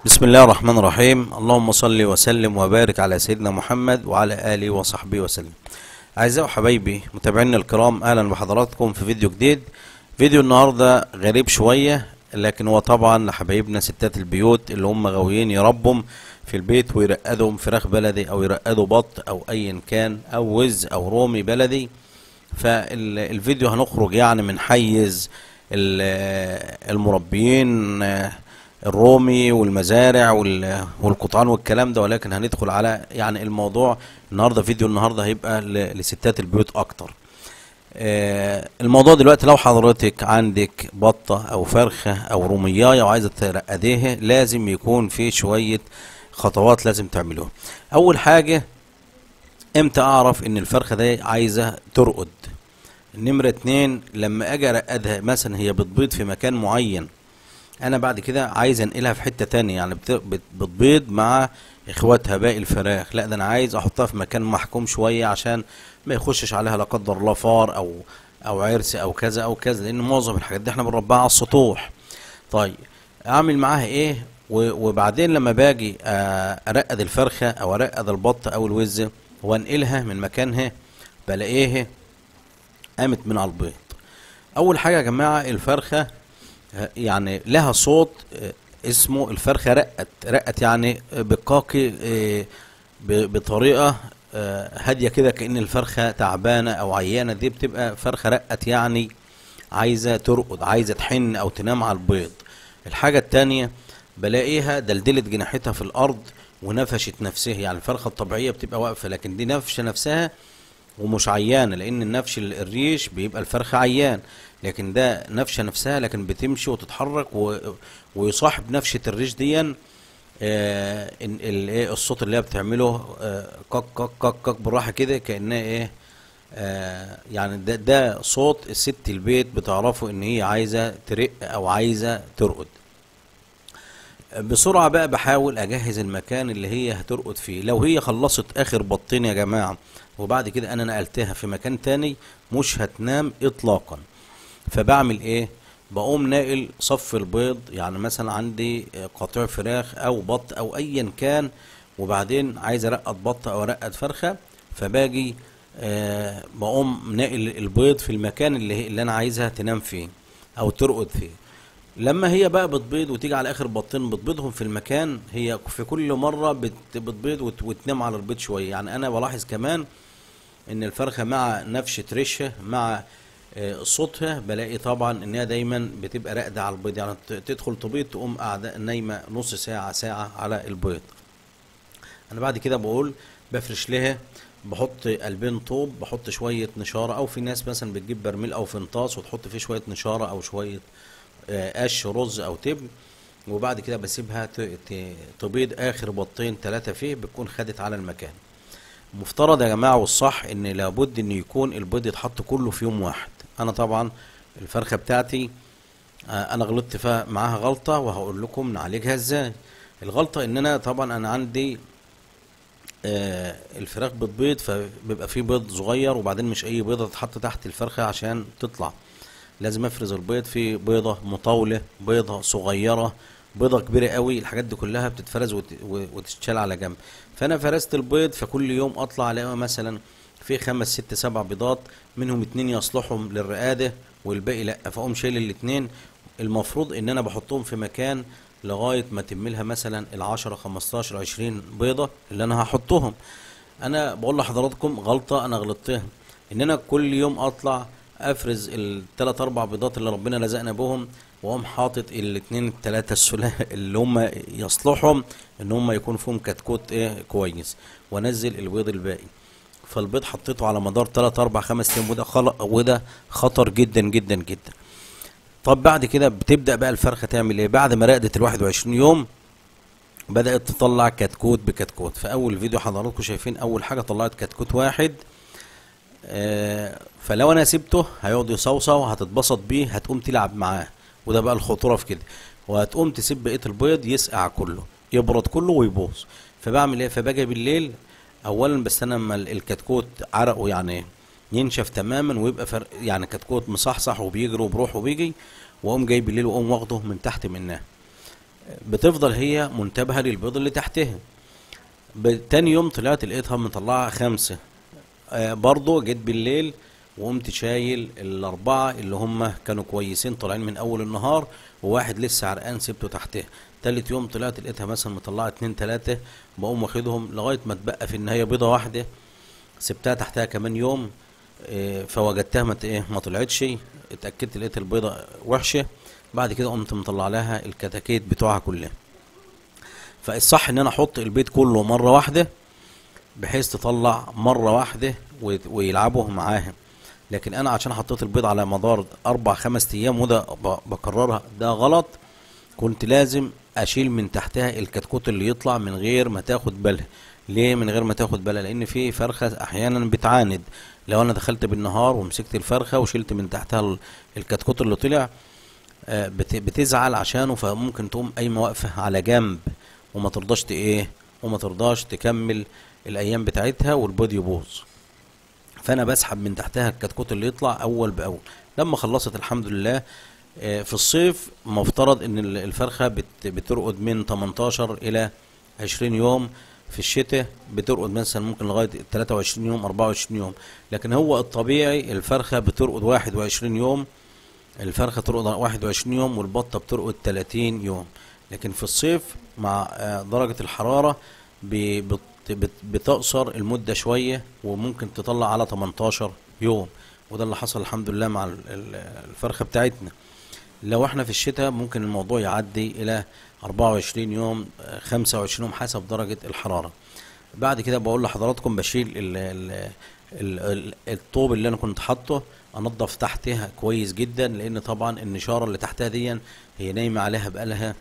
بسم الله الرحمن الرحيم اللهم صل وسلم وبارك على سيدنا محمد وعلى آله وصحبه وسلم أعزائي وحبايبي متابعينا الكرام أهلا بحضراتكم في فيديو جديد فيديو النهاردة غريب شوية لكن هو طبعا لحبايبنا ستات البيوت اللي هم غاويين يربوا في البيت ويرقدوا فراخ بلدي أو يرقدوا بط أو أيا كان أو وز أو رومي بلدي فالفيديو هنخرج يعني من حيز ال- المربيين آه، الرومي والمزارع وال- والقطعان والكلام ده ولكن هندخل على يعني الموضوع النهارده فيديو النهارده هيبقى ل- لستات البيوت اكتر آه، الموضوع دلوقتي لو حضرتك عندك بطة او فرخة او رومياية وعايزة ترقديها لازم يكون في شوية خطوات لازم تعملوها اول حاجة امتى اعرف ان الفرخة دي عايزة ترقد نمرة اتنين لما اجي ارقدها مثلا هي بتبيض في مكان معين انا بعد كده عايز انقلها في حتة تانية يعني بت- بت- بتبيض مع اخواتها باقي الفراخ لا ده انا عايز احطها في مكان محكوم شوية عشان ما يخشش عليها لا قدر الله فار او او عرس او كذا او كذا لان معظم الحاجات دي احنا بنربيها على السطوح طيب اعمل معاها ايه و- وبعدين لما باجي آه، ارقد الفرخة او ارقد البط او الوز وانقلها من مكانها بلاقيها قامت من على البيض اول حاجه يا جماعه الفرخه آه، يعني لها صوت آه، اسمه الفرخه رقت رقت يعني آه، بقاقي آه، ب- بطريقه آه، هاديه كده كأن الفرخه تعبانه او عيانه دي بتبقى فرخه رقت يعني عايزه ترقد عايزه تحن او تنام على البيض الحاجه التانية بلاقيها دلدلت جناحتها في الارض ونفشت نفسها يعني الفرخه الطبيعيه بتبقى واقفه لكن دي نفشه نفسها ومش عيانه لان النفش ال- الريش بيبقى الفرخه عيان لكن ده نفشه نفسها لكن بتمشي وتتحرك و... ويصاحب نفشه الريش ديا آه إن- ال- إيه الصوت اللي هي بتعمله آه كك كك كك كك بالراحه كده كانها ايه آه يعني ده ده صوت الست البيت بتعرفه ان هي عايزه ترق او عايزه ترقد بسرعة بقى بحاول أجهز المكان اللي هي هترقد فيه لو هي خلصت آخر بطين يا جماعة وبعد كده أنا نقلتها في مكان تاني مش هتنام إطلاقا فبعمل إيه بقوم ناقل صف البيض يعني مثلا عندي آه، قطيع فراخ أو بط أو أيا كان وبعدين عايز أرقد بط أو أرقد فرخة فباجي آه بقوم ناقل البيض في المكان اللي, هي اللي أنا عايزها تنام فيه أو ترقد فيه لما هي بقى بتبيض وتيجي على اخر بطين بتبيضهم في المكان هي في كل مره بت- بتبيض وت- وتنام على البيض شويه يعني انا بلاحظ كمان ان الفرخه مع نفشه ريشها مع آه، صوتها بلاقي طبعا انها دايما بتبقى راقده على البيض يعني ت- تدخل تبيض تقوم قاعده نايمه نص ساعه ساعه على البيض انا بعد كده بقول بفرش لها بحط قلبين طوب بحط شويه نشاره او في ناس مثلا بتجيب برميل او فنطاس وتحط فيه شويه نشاره او شويه آه، قش رز او تبن وبعد كده بسيبها ت- ت- تبيض اخر بطين ثلاثه فيه بتكون خدت على المكان مفترض يا جماعه والصح ان لابد ان يكون البيض يتحط كله في يوم واحد انا طبعا الفرخه بتاعتي آه، انا غلطت فيها معاها غلطه وهقول لكم نعالجها ازاي الغلطه ان انا طبعا انا عندي آه، الفراخ بتبيض فبيبقى فيه بيض صغير وبعدين مش اي بيضه تتحط تحت الفرخه عشان تطلع لازم افرز البيض في بيضه مطاوله بيضه صغيره بيضه كبيره قوي الحاجات دي كلها بتتفرز وت- و- وتتشال على جنب فانا فرزت البيض فكل يوم اطلع الاقي مثلا في خمس ست سبع بيضات منهم اتنين يصلحوا للرقاده والباقي لا فاقوم شايل الاتنين المفروض ان انا بحطهم في مكان لغايه ما تملها مثلا العشرة 15 20 بيضه اللي انا هحطهم انا بقول لحضراتكم غلطه انا غلطتها ان انا كل يوم اطلع افرز الثلاث اربع بيضات اللي ربنا رزقنا بهم واقوم حاطط الاثنين الثلاثه السلاه اللي هم يصلحهم ان هم يكون فيهم كتكوت ايه كويس وانزل البيض الباقي فالبيض حطيته على مدار 3 4 5 ايام وده خل... وده خطر جدا جدا جدا طب بعد كده بتبدا بقى الفرخه تعمل ايه بعد ما رقدت ال 21 يوم بدات تطلع كتكوت بكتكوت في اول فيديو حضراتكم شايفين اول حاجه طلعت كتكوت واحد آه، فلو انا سبته هيقعد يصوصو هتتبسط بيه هتقوم تلعب معاه وده بقى الخطوره في كده وهتقوم تسيب بقيه البيض يسقع كله يبرد كله ويبوظ فبعمل ايه فباجي بالليل اولا بستنى اما ال- الكتكوت عرقه يعني ينشف تماما ويبقى فرق يعني كتكوت مصحصح وبيجري وبروح وبيجي واقوم جاي بالليل واقوم واخده من تحت منها بتفضل هي منتبهة للبيض اللي تحتها ب- تاني يوم طلعت لقيتها مطلعة خمسة آه برضو جيت بالليل وقمت شايل الأربعة اللي هم كانوا كويسين طالعين من أول النهار وواحد لسه عرقان سبته تحتها تالت يوم طلعت لقيتها مثلا مطلعة اتنين تلاتة بقوم واخدهم لغاية ما اتبقى في النهاية بيضة واحدة سبتها تحتها كمان يوم آه، فوجدتها ما ت- ايه ما طلعتش اتأكدت لقيت البيضة وحشة بعد كده قمت مطلع لها الكتاكيت بتوعها كلها فالصح ان انا احط البيض كله مرة واحدة بحيث تطلع مرة واحدة و- ويلعبوا معاها لكن انا عشان حطيت البيض على مدار اربع خمس ايام وده ب- بكررها ده غلط كنت لازم اشيل من تحتها الكتكوت اللي يطلع من غير ما تاخد بالها ليه من غير ما تاخد بالها لان في فرخه احيانا بتعاند لو انا دخلت بالنهار ومسكت الفرخه وشلت من تحتها ال- الكتكوت اللي طلع آه، بت- بتزعل عشانه فممكن تقوم قايمه واقفه على جنب وما ترضاش ت- ايه وما ترضاش تكمل الايام بتاعتها والبيض يبوظ فانا بسحب من تحتها الكتكوت اللي يطلع اول باول لما خلصت الحمد لله آه، في الصيف مفترض ان ال- الفرخه بت- بترقد من 18 الى 20 يوم في الشتاء بترقد مثلا ممكن لغايه 23 يوم 24 يوم لكن هو الطبيعي الفرخه بترقد 21 يوم الفرخه ترقد 21 يوم والبطه بترقد 30 يوم لكن في الصيف مع آه، درجه الحراره ب- بت- بت- بتقصر المده شويه وممكن تطلع على 18 يوم وده اللي حصل الحمد لله مع ال- ال- الفرخه بتاعتنا لو احنا في الشتاء ممكن الموضوع يعدي الى 24 يوم آه، 25 يوم حسب درجة الحرارة بعد كده بقول لحضراتكم بشيل ال ال ال ال الطوب اللي انا كنت حاطه انضف تحتها كويس جدا لان طبعا النشارة اللي تحتها دي هي نايمة عليها بقالها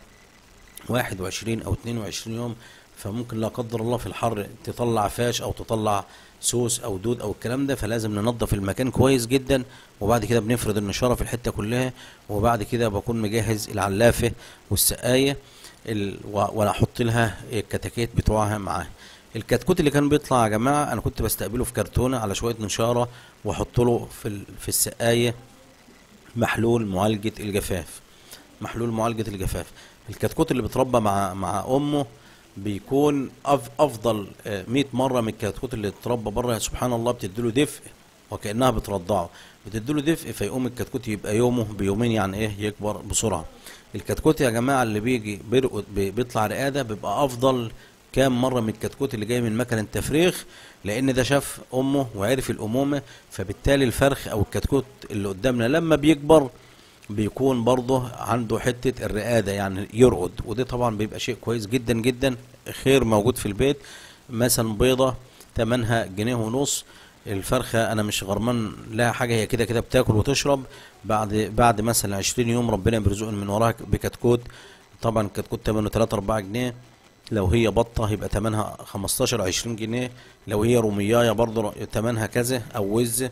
21 او 22 يوم فممكن لا قدر الله في الحر تطلع فاش او تطلع سوس او دود او الكلام ده فلازم ننظف المكان كويس جدا وبعد كده بنفرد النشاره في الحته كلها وبعد كده بكون مجهز العلافه والسقايه ال... و- وانا احط لها الكتاكيت بتوعها معاها الكتكوت اللي كان بيطلع يا جماعه انا كنت بستقبله في كرتونه على شويه نشاره واحط له في ال... في السقايه محلول معالجه الجفاف محلول معالجة الجفاف الكتكوت اللي بيتربى مع مع امه بيكون أف افضل آه، 100 مره من الكتكوت اللي اتربى بره سبحان الله بتديله دفء وكانها بترضعه بتديله دفء فيقوم الكتكوت يبقى يومه بيومين يعني ايه يكبر بسرعه الكتكوت يا جماعه اللي بيجي بيرقد بي- بيطلع رقاده بيبقى افضل كام مره من الكتكوت اللي جاي من مكن التفريخ لان ده شاف امه وعرف الامومه فبالتالي الفرخ او الكتكوت اللي قدامنا لما بيكبر بيكون برضه عنده حتة الرقادة يعني يرقد وده طبعا بيبقى شيء كويس جدا جدا خير موجود في البيت مثلا بيضة تمنها جنيه ونص الفرخة أنا مش غرمان لها حاجة هي كده كده بتاكل وتشرب بعد بعد مثلا 20 يوم ربنا بيرزقني من وراها بكتكوت طبعا الكتكوت تمنه 3 4 جنيه لو هي بطة هيبقى تمنها 15 20 جنيه لو هي رومياية برضه تمنها كذا أو وز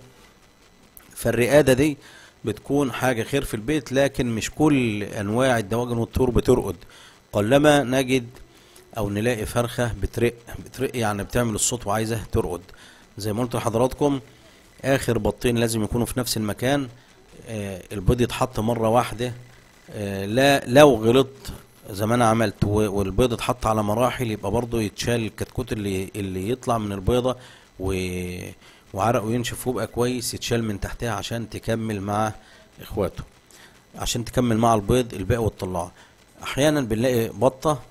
فالرقادة دي بتكون حاجة خير في البيت لكن مش كل أنواع الدواجن والطيور بترقد قلما نجد أو نلاقي فرخة بترق بترق يعني بتعمل الصوت وعايزة ترقد زي ما قلت لحضراتكم آخر بطين لازم يكونوا في نفس المكان آه البيض يتحط مرة واحدة آه لا لو غلطت زي ما انا عملت و- والبيض اتحط على مراحل يبقى برضه يتشال الكتكوت اللي اللي يطلع من البيضه و وعرقه ينشف ويبقى كويس يتشال من تحتها عشان تكمل مع اخواته عشان تكمل مع البيض الباقي وتطلعه احيانا بنلاقي بطه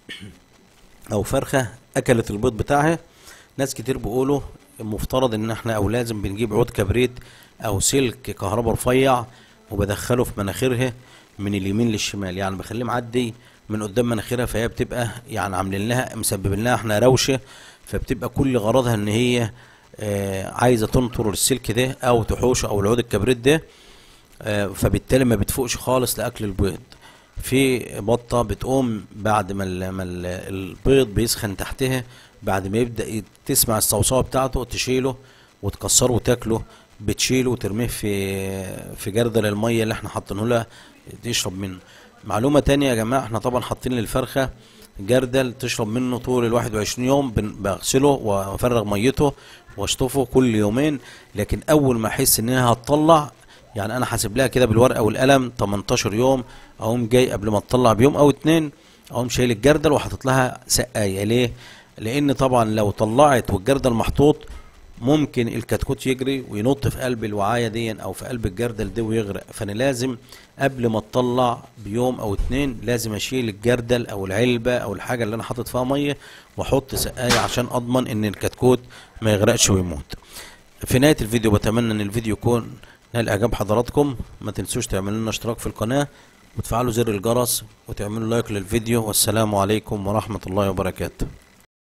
او فرخه اكلت البيض بتاعها ناس كتير بيقولوا المفترض ان احنا او لازم بنجيب عود كبريت او سلك كهرباء رفيع وبدخله في مناخيرها من اليمين للشمال يعني بخليه معدي من قدام مناخيرها فهي بتبقى يعني عاملين لها مسببين لها احنا روشه فبتبقى كل غرضها ان هي آه عايزه تنطر السلك ده او تحوشه او العود الكبريت ده آه، فبالتالي ما بتفوقش خالص لاكل البيض في بطه بتقوم بعد ما ال- ما ال- البيض بيسخن تحتها بعد ما يبدا ي- تسمع الصوصوه بتاعته تشيله وتكسره وتاكله بتشيله وترميه في في جردل الميه اللي احنا حاطينه لها تشرب منه معلومه تانية يا جماعه احنا طبعا حاطين للفرخه جردل تشرب منه طول ال 21 يوم بن- بغسله وافرغ ميته واشطفه كل يومين لكن اول ما احس انها هتطلع يعني انا حاسب لها كده بالورقه والقلم 18 يوم اقوم جاي قبل ما تطلع بيوم او اتنين اقوم شايل الجردل وحاطط لها سقايه ليه لان طبعا لو طلعت والجردل محطوط ممكن الكتكوت يجري وينط في قلب الوعايه دي او في قلب الجردل ده ويغرق فانا لازم قبل ما اطلع بيوم او اتنين لازم اشيل الجردل او العلبه او الحاجه اللي انا حاطط فيها ميه واحط سقايه عشان اضمن ان الكتكوت ما يغرقش ويموت في نهايه الفيديو بتمنى ان الفيديو يكون نال اعجاب حضراتكم ما تنسوش تعملوا لنا اشتراك في القناه وتفعلوا زر الجرس وتعملوا لايك للفيديو والسلام عليكم ورحمه الله وبركاته